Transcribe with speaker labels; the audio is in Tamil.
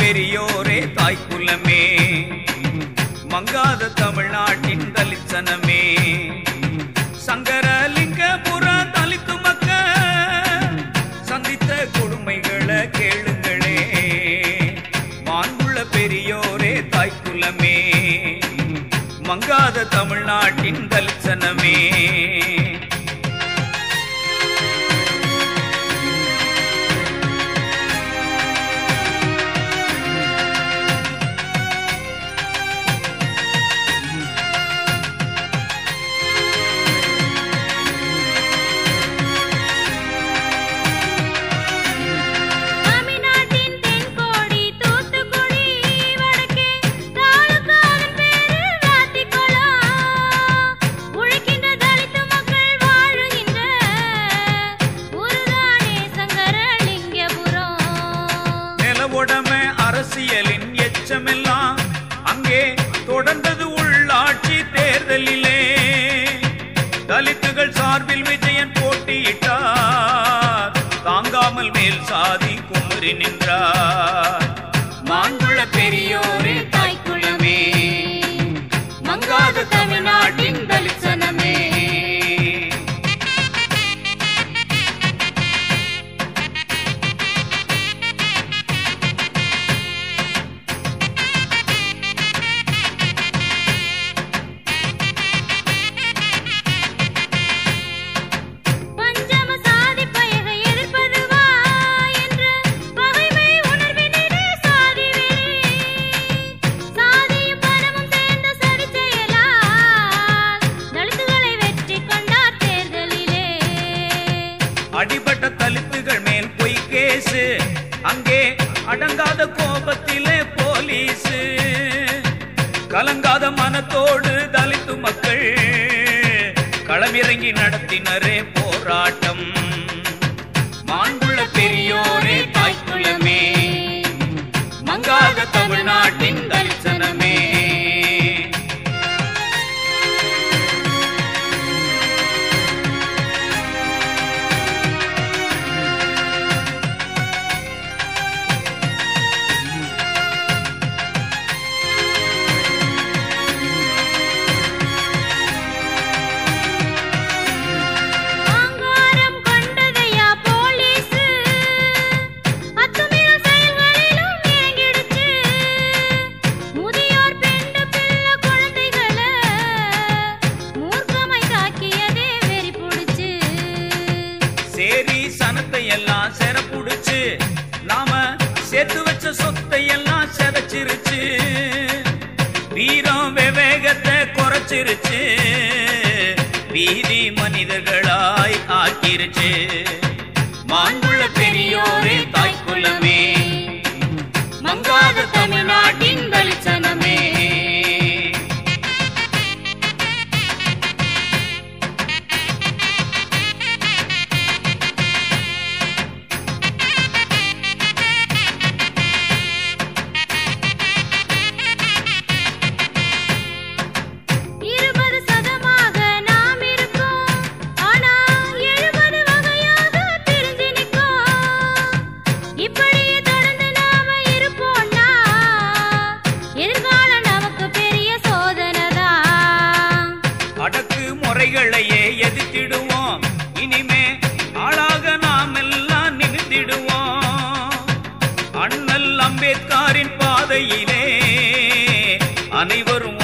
Speaker 1: பெரியோரே தாய்க்குலமே மங்காத தமிழ்நாட்டின் தலிச்சனமே சங்கரலிங்கபுர தலித்து மக்க சந்தித்த கொடுமைகளை கேளுங்களே மாண்புள்ள பெரியோரே தாய்க்குலமே மங்காத தமிழ்நாட்டின் தலிச்சனமே
Speaker 2: தமிழ்நாட்டின் தென்கோடி தூத்துக்குடி வடக்கே தாலுகாவின் பேரு வாத்திக்குளம். உழைக்கின்ற தலித்து மக்கள் வாழுகின்ற ஊருதானே சங்கரலிங்கபுரம்.
Speaker 1: நிலவுடைமை அரசியலின் எச்சமெல்லாம் அங்கே தொடர்ந்தது உள்ளாட்சி தேர்தலிலே தலித்துகள் சார்பில் விஜயன் போட்டியிட்டார் தாங்காமல் மேல் சாதி குமரி நின்றார் மாண்புள்ள பெரியோரே தாய்க்குளமே மங்காத தமிழ்நாட்டின் தலிசனமே
Speaker 2: பஞ்சம சாதி பயகை எதிர்ப்பதுவா என்ற பகைமை உணர்வினிலே சாதி வெறி. சாதியும் பணமும் சேர்ந்த சதி செயலால் தலித்துகளை வெற்றி கொண்டார் தேர்தலிலே
Speaker 1: அடிபட்ட தலித்துகள் மேல் பொய் கேசு அங்கே அடங்காத கோபத்திலே போலீஸ் கலங்காத மனத்தோடு தலித்து மக்கள் களமிறங்கி நடத்தினரே போராட்டம் மாண்புள்ள பெரியோரே தாய்க்குலமே மங்காத தமிழ்நாட்டின் தரிசனமே
Speaker 2: ஆங்காரம் கொண்டதையா போலீஸ் அத்துமீறல் செயல்களிலும் இறங்கிடுச்சு முதியோர் பெண்டு பிள்ளை குழந்தைகளை மூர்க்கமாய் தாக்கியதே வெறி புடிச்சு
Speaker 1: சேரி சனத்தை எல்லாம் செரப்புடிச்சு நாம சேர்த்து வச்ச சொத்தை எல்லாம் செதைச்சிருச்சு வீரம் விவேகத்தை குறைச்சிருச்சு வீதி மனிதர்களாய் ஆக்கிருச்சு மாண்புள்ள பெரியோரே தாய்க்குலமே மங்காத தமிழ்நாட்டின் தலிச்சனமே
Speaker 2: இருபது சதமாக நாம் இருக்கோம் ஆனா எழுபது வகையாக பிரிஞ்சு நிற்கும் இப்படியே தொடர்ந்து நாம இருப்போம்னா எதிர்காலம் நமக்கு பெரிய சோதனை தான்
Speaker 1: அடக்கு முறைகளையே எதிர்த்திடுவோம் இனிமே ஆளாக நாம் எல்லாம் நிமித்திடுவோம் அண்ணல் அம்பேத்கரின் பாதையிலே அனைவரும்